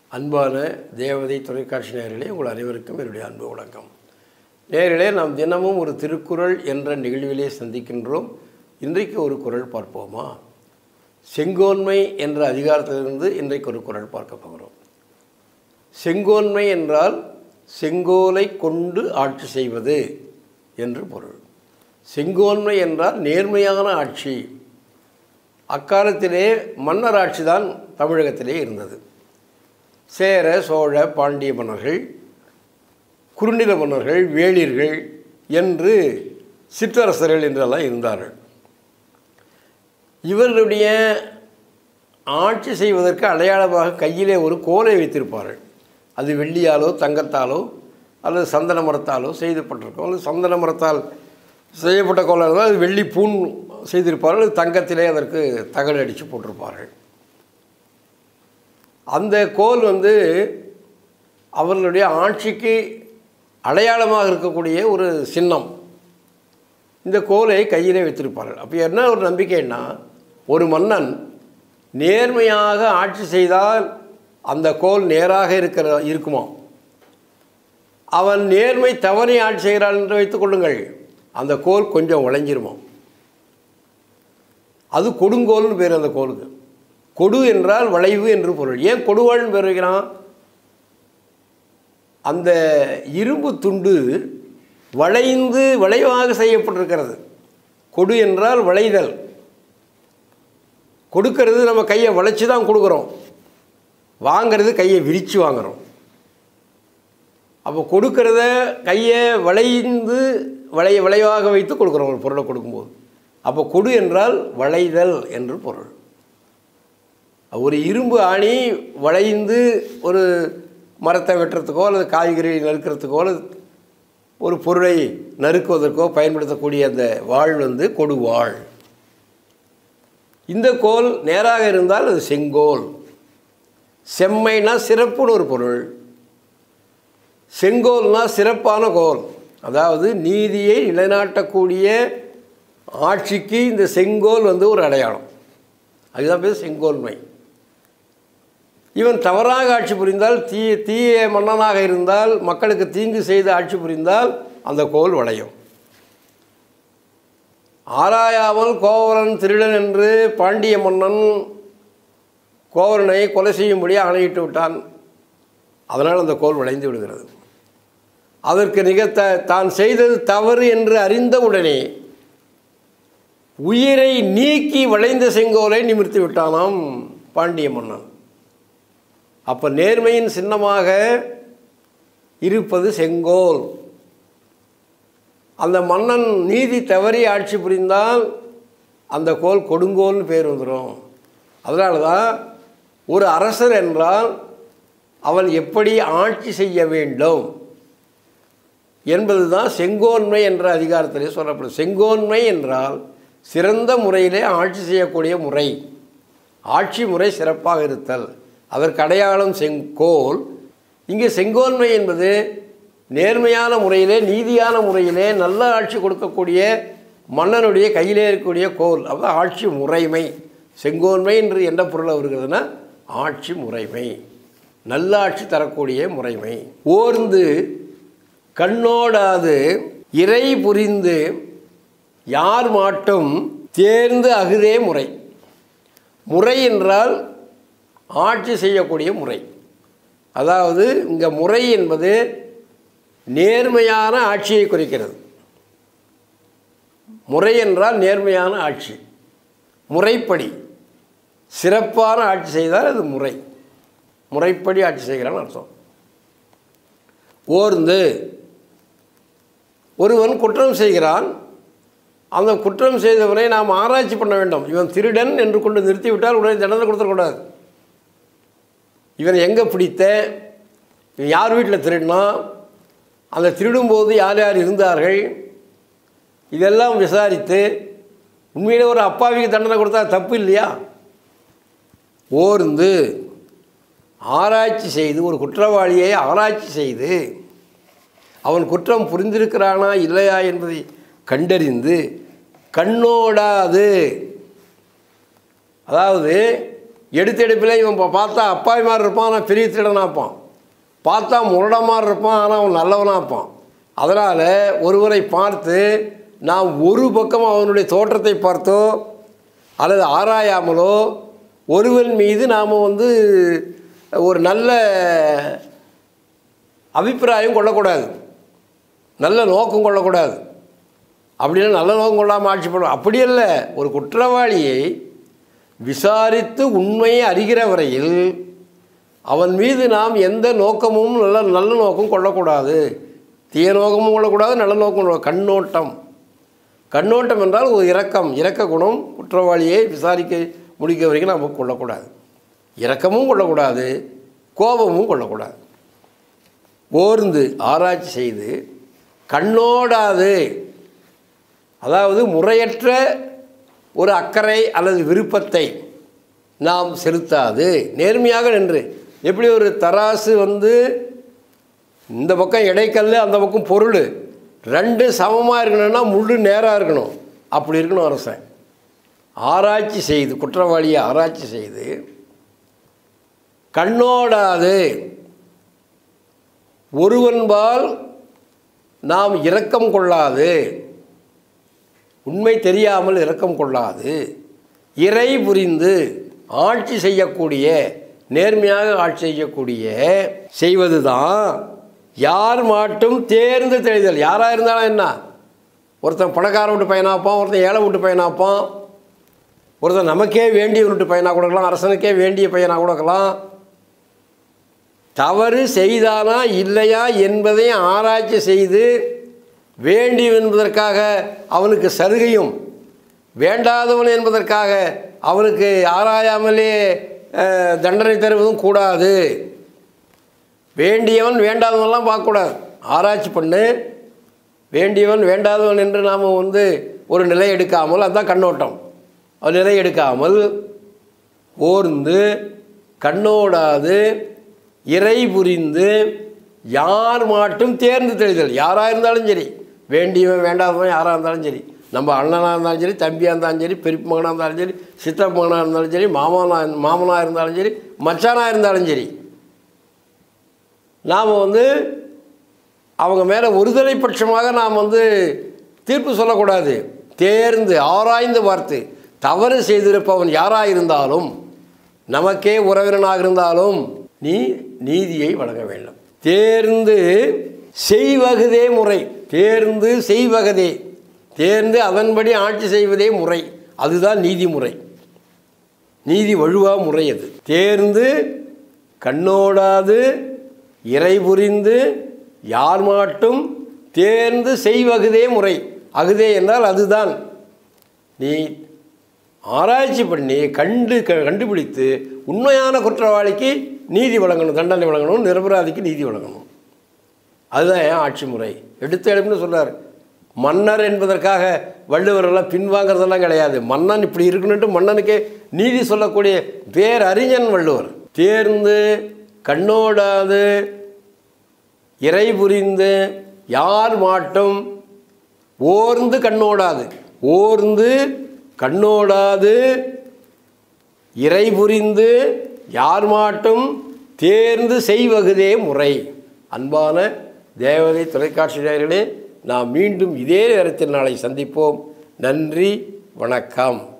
அன்பான தேவதை தொலைக்காட்சி நேயர்களே உங்கள் அனைவருக்கும் என்னுடைய அன்பு வணக்கம் நேயர்களே நாம் தினமும் ஒரு திருக்குறள் என்ற நிகழ்விலே சந்திக்கின்றோம் இன்றைக்கு ஒரு குறள் பார்ப்போமா செங்கோன்மை என்ற அதிகாரத்திலிருந்து இன்றைக்கு ஒரு குறள் பார்க்க போகிறோம் செங்கோன்மை என்றால் செங்கோலை கொண்டு ஆட்சி செய்வது என்று பொருள் செங்கோன்மை என்றால் நேர்மையான ஆட்சி அக்காலத்திலே மன்னர் ஆட்சி தான் தமிழகத்திலே இருந்தது சேர சோழ பாண்டிய மன்னர்கள் குறுநில மன்னர்கள் வேளிர்கள் என்று சிற்றரசர்கள் என்றெல்லாம் இருந்தார்கள் இவர்களுடைய ஆட்சி செய்வதற்கு அடையாளமாக கையிலே ஒரு கோலை வைத்திருப்பார்கள் அது வெள்ளியாலோ தங்கத்தாலோ அல்லது சந்தன மரத்தாலோ செய்யப்பட்டிருக்கும் அல்லது சந்தன மரத்தால் செய்யப்பட்ட கோலாக இருந்தால் அது வெள்ளி பூண் செய்திருப்பார்கள் அல்லது தங்கத்திலே அதற்கு தகடு அடித்து போட்டிருப்பார்கள் அந்த கோல் வந்து அவர்களுடைய ஆட்சிக்கு அடையாளமாக இருக்கக்கூடிய ஒரு சின்னம் இந்த கோலை கையிலே வைத்திருப்பார்கள் அப்போ என்ன ஒரு நம்பிக்கைன்னா ஒரு மன்னன் நேர்மையாக ஆட்சி செய்தால் அந்த கோல் நேராக இருக்கிற இருக்குமா அவன் நேர்மை தவறி ஆட்சி செய்கிறான் என்று வைத்துக் கொள்ளுங்கள் அந்த கோல் கொஞ்சம் உழைஞ்சிருமா அது கொடுங்கோல்னு பேர் அந்த கோலுக்கு கொடு என்றால் வளைவு என்று பொருள் ஏன் கொடுவாள்னு பேர் வைக்கிறான் அந்த இரும்பு துண்டு வளைந்து வளைவாக செய்யப்பட்டிருக்கிறது கொடு என்றால் வளைதல் கொடுக்கறது நம்ம கையை வளைச்சி தான் கொடுக்குறோம் வாங்கிறது கையை விரித்து வாங்குகிறோம் அப்போ கொடுக்கறத கையை வளைந்து வளை வளைவாக வைத்து கொடுக்குறோம் ஒரு பொருளை கொடுக்கும்போது அப்போ கொடு என்றால் வளைதல் என்று பொருள் ஒரு இரும்பு ஆணி வளைந்து ஒரு மரத்தை வெட்டுறதுக்கோ அல்லது காய்கறி நறுக்கிறதுக்கோ அல்லது ஒரு பொருளை நறுக்குவதற்கோ பயன்படுத்தக்கூடிய அந்த வாழ் வந்து கொடுவாள் இந்த கோல் நேராக இருந்தால் அது செங்கோல் செம்மைனா சிறப்புன்னு ஒரு பொருள் செங்கோல்னா சிறப்பான கோல் அதாவது நீதியை நிலைநாட்டக்கூடிய ஆட்சிக்கு இந்த செங்கோல் வந்து ஒரு அடையாளம் அதுதான் பேர் செங்கோல்மை இவன் தவறாக ஆட்சி புரிந்தால் தீ தீய மன்னனாக இருந்தால் மக்களுக்கு தீங்கு செய்து ஆட்சி புரிந்தால் அந்த கோல் வளையும் ஆராயாமல் கோவலன் திருடன் என்று பாண்டிய மன்னன் கோவலனை கொலை செய்யும்படி ஆணையிட்டு விட்டான் அதனால் அந்த கோல் விளைந்து விடுகிறது அதற்கு நிகழ்த்த தான் செய்தது தவறு என்று அறிந்தவுடனே உயிரை நீக்கி வளைந்த செங்கோலை நிமிர்த்தி விட்டானாம் பாண்டிய மன்னன் அப்போ நேர்மையின் சின்னமாக இருப்பது செங்கோல் அந்த மன்னன் நீதி தவறி ஆட்சி புரிந்தால் அந்த கோல் கொடுங்கோல்னு பேர் வந்துடும் அதனால தான் ஒரு அரசர் என்றால் அவன் எப்படி ஆட்சி செய்ய வேண்டும் என்பது தான் செங்கோன்மை என்ற அதிகாரத்திலே சொல்லப்படும் செங்கோன்மை என்றால் சிறந்த முறையிலே ஆட்சி செய்யக்கூடிய முறை ஆட்சி முறை சிறப்பாக இருத்தல் அதற்கு அடையாளம் செங்கோல் இங்கே செங்கோன்மை என்பது நேர்மையான முறையிலே நீதியான முறையிலே நல்ல ஆட்சி கொடுக்கக்கூடிய மன்னனுடைய கையிலே இருக்கக்கூடிய கோல் அதாவது ஆட்சி முறைமை செங்கோன்மை என்று என்ன பொருள் வருகிறதுனா ஆட்சி முறைமை நல்ல ஆட்சி தரக்கூடிய முறைமை ஓர்ந்து கண்ணோடாது இறை புரிந்து யார் மாட்டும் தேர்ந்து அகுதே முறை முறை என்றால் ஆட்சி செய்யக்கூடிய முறை அதாவது இங்கே முறை என்பது நேர்மையான ஆட்சியை குறிக்கிறது முறை என்றால் நேர்மையான ஆட்சி முறைப்படி சிறப்பான ஆட்சி செய்தால் அது முறை முறைப்படி ஆட்சி செய்கிறான்னு அர்த்தம் ஓர்ந்து ஒருவன் குற்றம் செய்கிறான் அந்த குற்றம் செய்தவனை நாம் ஆராய்ச்சி பண்ண வேண்டும் இவன் திருடன் என்று கொண்டு நிறுத்திவிட்டால் உடனே தண்டனை கொடுத்துடக்கூடாது இவனை எங்கே பிடித்த இவன் யார் வீட்டில் திருடினா அந்த திருடும்போது யார் யார் இருந்தார்கள் இதெல்லாம் விசாரித்து உண்மையிலே ஒரு அப்பாவிக்கு தண்டனை கொடுத்தா தப்பு இல்லையா ஓர்ந்து ஆராய்ச்சி செய்து ஒரு குற்றவாளியை ஆராய்ச்சி செய்து அவன் குற்றம் புரிந்திருக்கிறானா இல்லையா என்பதை கண்டறிந்து கண்ணோடாது அதாவது எடுத்த எடுப்பில் இவன் பா- பார்த்தா அப்பாவி மாதிரி இருப்பான் ஆனால் பெரிய திருடனாக இருப்பான் பார்த்தா முரட மாதிரி இருப்பான் ஆனால் அவன் நல்லவனாக இருப்பான் அதனால் ஒருவரை பார்த்து நாம் ஒரு பக்கம் அவனுடைய தோற்றத்தை பார்த்தோ அல்லது ஆராயாமலோ ஒருவன் மீது நாம் வந்து ஒரு நல்ல அபிப்பிராயம் கொள்ளக்கூடாது நல்ல நோக்கம் கொள்ளக்கூடாது அப்படின்னா நல்ல நோக்கம் கொள்ளாமல் ஆட்சி பண்ணுவோம் அப்படி அல்ல ஒரு குற்றவாளியை விசாரித்து உண்மையை அறிகிற வரையில் அவன் மீது நாம் எந்த நோக்கமும் நல்ல நல்ல நோக்கம் கொள்ளக்கூடாது தீய நோக்கமும் கொள்ளக்கூடாது நல்ல நோக்கம் கொள்ள கண்ணோட்டம் கண்ணோட்டம் என்றால் ஒரு இரக்கம் இரக்க குணம் குற்றவாளியை விசாரிக்க முடிக்க வரைக்கும் நாம் கொள்ளக்கூடாது இரக்கமும் கொள்ளக்கூடாது கோபமும் கொள்ளக்கூடாது ஓர்ந்து ஆராய்ச்சி செய்து கண்ணோடாது அதாவது முறையற்ற ஒரு அக்கறை அல்லது விருப்பத்தை நாம் செலுத்தாது நேர்மையாக நின்று எப்படி ஒரு தராசு வந்து இந்த பக்கம் இடைக்கல் அந்த பக்கம் பொருள் ரெண்டு சமமாக இருக்கணும்னா முள்ளு நேராக இருக்கணும் அப்படி இருக்கணும் அரசன் ஆராய்ச்சி செய்து குற்றவாளியை ஆராய்ச்சி செய்து கண்ணோடாது ஒருவன்பால் நாம் இரக்கம் கொள்ளாது உண்மை தெரியாமல் இரக்கம் கொள்ளாது இறை புரிந்து ஆட்சி செய்யக்கூடிய நேர்மையாக ஆட்சி செய்யக்கூடிய செய்வது தான் யார் மாட்டும் தேர்ந்து தெளிதல் யாராக இருந்தாலும் என்ன ஒருத்தன் பணக்காரன் விட்டு பையனாப்பான் ஒருத்தன் ஏழை விட்டு பையனாப்பான் ஒருத்தன் நமக்கே வேண்டிய விட்டு பையனாக கொடுக்கலாம் அரசனுக்கே வேண்டிய பையனாக கொடுக்கலாம் தவறு செய்தானா இல்லையா என்பதை ஆராய்ச்சி செய்து வேண்டியவன் என்பதற்காக அவனுக்கு சலுகையும் வேண்டாதவன் என்பதற்காக அவனுக்கு ஆராயாமலே அஹ், தண்டனை தருவதும் கூடாது வேண்டியவன் வேண்டாதவன்லாம் பார்க்கக்கூடாது ஆராய்ச்சி பண்ணு வேண்டியவன் வேண்டாதவன் என்று நாம் வந்து ஒரு நிலை எடுக்காமல் அதுதான் கண்ணோட்டம் ஒரு நிலை எடுக்காமல் ஓர்ந்து கண்ணோடாது இறை புரிந்து யார் மாட்டும் தேர்ந்து தெளிதல் யாராக இருந்தாலும் சரி வேண்டியவன் வேண்டாதவன் யாராக இருந்தாலும் சரி நம்ம அண்ணனாக இருந்தாலும் சரி தம்பியாக இருந்தாலும் சரி பெரியப்ப மகனாக இருந்தாலும் சரி சித்தப்ப மகனாக இருந்தாலும் சரி மாமனா மாமனாக இருந்தாலும் சரி மச்சானாக இருந்தாலும் சரி நாம் வந்து அவங்க மேலே ஒருதலை பட்சமாக நாம் வந்து தீர்ப்பு சொல்லக்கூடாது தேர்ந்து ஆராய்ந்து பார்த்து தவறு செய்திருப்பவன் யாராக இருந்தாலும் நமக்கே உறவினனாக இருந்தாலும் நீ நீதியை வழங்க வேண்டும் தேர்ந்து செய்வகுதே முறை தேர்ந்து செய்வகதே தேர்ந்து அதன்படி ஆட்சி செய்வதே முறை அதுதான் நீதிமுறை நீதி வழுவா முறை அது தேர்ந்து கண்ணோடாது இறை புரிந்து யார் மாட்டும் தேர்ந்து செய்வகுதே முறை அகுதே என்றால் அதுதான் நீ ஆராய்ச்சி பண்ணி கண்டு க- கண்டுபிடித்து உண்மையான குற்றவாளிக்கு நீதி வழங்கணும் தண்டனை வழங்கணும் நிரபராதிக்கு நீதி வழங்கணும் அதுதான் ஏன் ஆட்சி முறை எடுத்த எடுப்புன்னு சொல்றார் மன்னர் என்பதற்காக வள்ளுவர் எல்லாம் பின்வாங்கிறதெல்லாம் கிடையாது மன்னன் இப்படி இருக்கணுன்ட்டு மன்னனுக்கே நீதி சொல்லக்கூடிய பேரறிஞன் வள்ளுவர் தேர்ந்து கண்ணோடாது இறை புரிந்து யார் மாட்டும் ஓர்ந்து கண்ணோடாது ஓர்ந்து கண்ணோடாது இறை புரிந்து யார் மாட்டும் தேர்ந்து செய்வகுதே முறை அன்பான தேவதை தொலைக்காட்சி நேயர்களே நாம் மீண்டும் இதே நேரத்தில் நாளை சந்திப்போம் நன்றி வணக்கம்